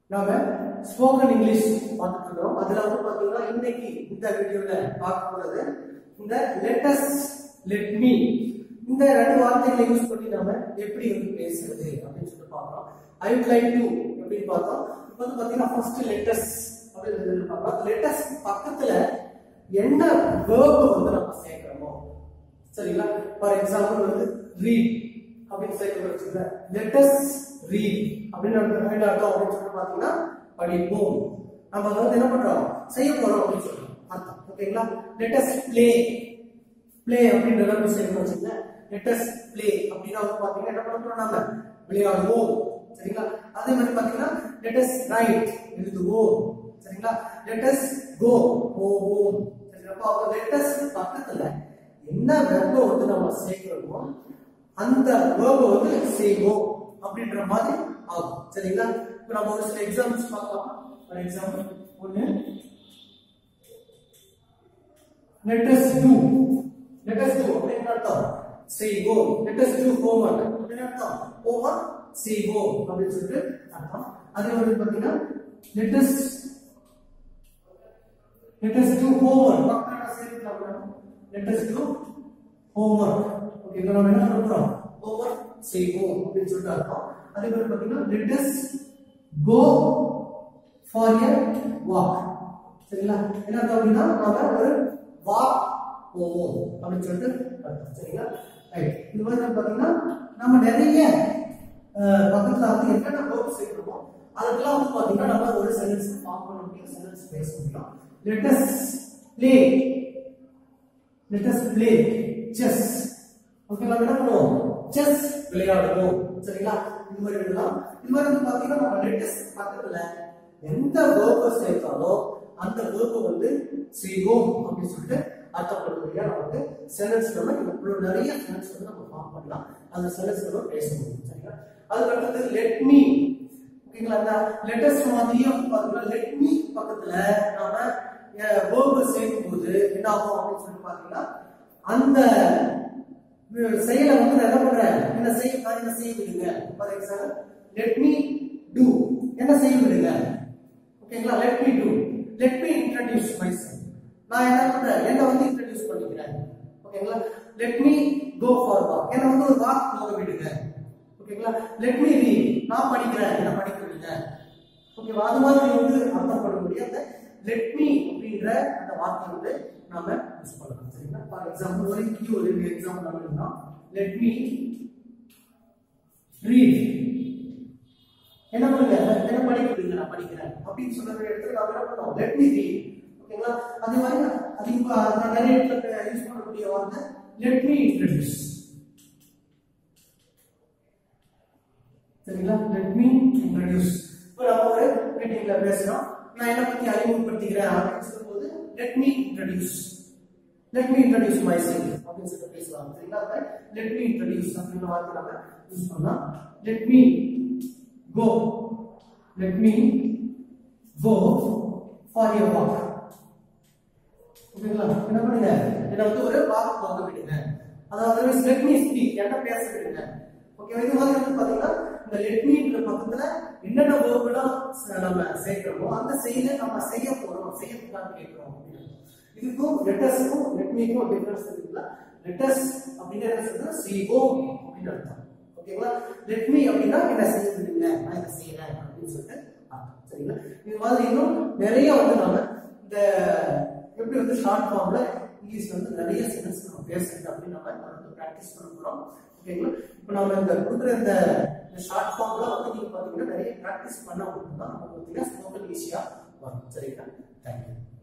நாம spoken English பார்த்துட்டு இருக்கிறோம் அதுல வந்து பாத்தீங்கன்னா இன்னைக்கு இந்த வீடியோல பார்க்க போறது இந்த லெட்டஸ் லெட் மீ இந்த ரெண்டு வார்த்தைகளை யூஸ் பண்ணி நாம எப்படி வந்து பேசுறது அப்படின்னு சொல்லிட்டு பார்க்கிறோம் ஐ வுட் லைக் டு எப்படின்னு பார்த்தோம் இப்போ வந்து பாத்தீங்கன்னா ஃபர்ஸ்ட் லெட்டஸ் அப்படின்னு பார்க்கலாம் லெட்டஸ் பக்கத்துல என்ன வேர்பு வந்து நம்ம சேர்க்கிறோமோ சரிங்களா ஃபார் எக்ஸாம்பிள் வந்து ரீட் அப்படின்னு சேர்க்க வச்சுக்கோங்க லெட்டஸ் ரீட் அப்படின்னு அர்த்தம் என்ன அர்த்தம் அப்படின்னு சொல்லிட்டு பார்த்தீங்கன்னா படிப்போம் நம்ம அதை வந்து என்ன பண்றோம் செய்ய போறோம் அப்படின்னு சொல்றோம் அர்த்தம் ஓகேங்களா லெட்டஸ் ப்ளே ப்ளே அப்படின்றத நம்ம சேர்க்க வச்சுக்கோங்க லெட்டஸ் ப்ளே அப்படின்னா வந்து பார்த்தீங்கன்னா என்ன பண்ண போறோம் நாம விளையாடுவோம் சரிங்களா அதே மாதிரி பார்த்தீங்கன்னா லெட்டஸ் ரைட் எழுதுவோம் சரிங்களா லெட்டஸ் கோ போவோம் சரிங்களா அப்போ லெட்டஸ் பக்கத்துல என்ன வெர்பை வந்து நம்ம சேர்க்கிறோமோ அந்த வேர்பை வந்து செய்வோம் அப்படின்ற மாதிரி ஆகும் சரிங்களா இப்போ நம்ம ஒரு சில எக்ஸாம்பிள்ஸ் பார்க்கலாம் ஃபார் எக்ஸாம்பிள் ஒன்று let us do let us do அப்படின்னு அர்த்தம் செய்வோம் let us do homework அப்படின்னு அர்த்தம் homework செய்வோம் அப்படின்னு சொல்லிட்டு அர்த்தம் அதே மாதிரி பார்த்தீங்கன்னா let us let us do homework பக்கத்துல சேர்க்கலாம் let us do homework okay இப்போ நம்ம என்ன பண்றோம் homework செய்வோம் அப்படின்னு சொல்லிட்டு அர்த்தம் அதே மாதிரி பார்த்தீங்கன்னா let us go for a walk சரிங்களா என்ன அர்த்தம் அப்படின்னா நாம ஒரு வாக் போவோம் அப்படின்னு சொல்லிட்டு அர்த்தம் சரிங்களா ரைட் இது மாதிரி வந்து பாத்தீங்கன்னா நம்ம நிறைய அஹ், பக்கத்துல வந்து என்னென்ன வேர்ப் சேர்க்கிறோமோ அதுக்கெல்லாம் வந்து பாத்தீங்கன்னா நம்ம ஒரு சென்டென்ஸ் ஃபார்ம் பண்ண முடியும் சென்டென்ஸ் பேச முடியும் let us play let us play chess okay நம்ம என்ன பண்ணுவோம் செஸ் விளையாடுவோம் சரிங்களா இது மாதிரி எழுதலாம் இது மாதிரி வந்து பாத்தீங்கன்னா நம்ம லெட்டஸ் பக்கத்துல எந்த வேர்பை சேர்த்தாலும் அந்த வேர்பை வந்து செய்வோம் அப்படின்னு சொல்லிட்டு அர்த்தப்படும்படியா நம்ம வந்து சென்டென்ஸ் நம்ம இவ்வளவு நிறைய சென்டென்ஸ் வந்து நம்ம ஃபார்ம் பண்ணலாம் அந்த சென்டென்ஸ் நம்ம பேச முடியும் சரிங்களா அதுக்கு அடுத்தது லெட் மீ ஓகேங்களா அந்த லெட்டஸ்ட் மாதிரியே வந்து பாத்தீங்கன்னா லெட் மீ பக்கத்துல நாம வேர்பை சேர்க்கும் போது என்ன ஆகும் அப்படின்னு சொல்லி பாத்தீங்கன்னா அந்த வி- செயலை வந்து நான் என்ன பண்றேன் என்ன செய்ய நான் என்ன செய்ய விடுங்க for example let me do என்ன செய்ய விடுங்க ஓகேங்களா let me do let me introduce my நான் என்ன பண்றேன் என்ன வந்து இன்ட்ரடியூஸ் பண்ணிக்கிறேன் ஓகேங்களா let me go for walk என்ன வந்து ஒரு வாக் போக விடுங்க ஓகேங்களா லெட் மீ ரீட் நான் படிக்கிறேன் என்ன படிக்க விடுங்க ஓகேவா அது மாதிரி வந்து அர்த்தம் பண்ணக்கூடிய அந்த லெட் மீ அப்படின்ற அந்த வார்த்தை வந்து நாம யூஸ் பண்ணலாம் சரிங்களா ஃபார் எக்ஸாம்பிள் ஒரு கீ ஒரு எக்ஸாம்பிள் நம்ம எழுதலாம் லெட் மீ ரீட் என்ன பண்ணுங்க என்ன படிக்க விடுங்க நான் படிக்கிறேன் அப்படின்னு சொல்ற இடத்துல நாம என்ன பண்ணோம் லெட் மீ ரீட் ஓகேங்களா அதே மாதிரி அதிகமா நான் நிறைய இடத்துல யூஸ் பண்ணக்கூடிய வார்த்தை லெட் மீ இன்ட்ரடியூஸ் சரிங்களா லெட் மீ இன்ட்ரடியூஸ் இப்போ நம்ம ஒரு மீட்டிங்ல பேசுறோம் நான் என்ன பத்தி அறிமுகப்படுத்திக்கிறேன் அப்படின்னு சொல்லும்போது let me introduce let me introduce myself அப்படின்னு சொல்லிட்டு பேசலாம் சரிங்களா லெட் மீ இன்ட்ரடியூஸ் அப்படின்ற வார்த்தை நம்ம யூஸ் பண்ணலாம் let me go let me go for your walk ஓகேங்களா என்ன பண்ணுங்க என்ன வந்து ஒரு வாக் போக விடுங்க அதாவது லெட் மீ ஸ்பீக் என்ன பேச விடுங்க ஓகே இது மாதிரி வந்து பாத்தீங்கன்னா இந்த லெட் மீன்ற பக்கத்துல என்னென்ன வேர்பெல்லாம் நம்ம சேர்க்கிறோமோ அந்த செயலை நம்ம செய்ய போறோம் செய்யக்கூடாது கேட்கிறோம் அப்படின்னு. இதுக்கும் லெட்டர்ஸுக்கும் லெட் மீக்கும் டிஃபரன்ஸ் இருக்குங்களா லெட்டர்ஸ் அப்படின்னு என்ன சொல்றது செய்வோம் அப்படின்னு அர்த்தம் ஓகேங்களா லெட் மீ அப்படின்னா என்ன செய்ய விடுங்க நான் இதை செய்யறேன் அப்படின்னு சொல்லிட்டு அர்த்தம் சரிங்களா இது மாதிரி இன்னும் நிறைய வந்து நாம இந்த எப்படி வந்து ஷார்ட் ஃபார்ம்ல இங்கிலீஷ் வந்து நிறைய சென்டென்ஸ் நம்ம பேசுறது அப்படின்னு நம்ம அதை வந்து ப்ராக்டிஸ் பண்ண போறோம் ஓகேங்களா இப்போ நம்ம இந்த கொடுக்குற இந்த ஷார்ட் ஃபார்ம்ல வந்து நீங்க பாத்தீங்கன்னா நிறைய ப்ராக்டிஸ் பண்ண மட்டும்தான் நமக்கு பார்த்தீங்கன்னா ஸ்போக்கன் ஈஸியா வரும் சரிங்களா தேங்க்யூ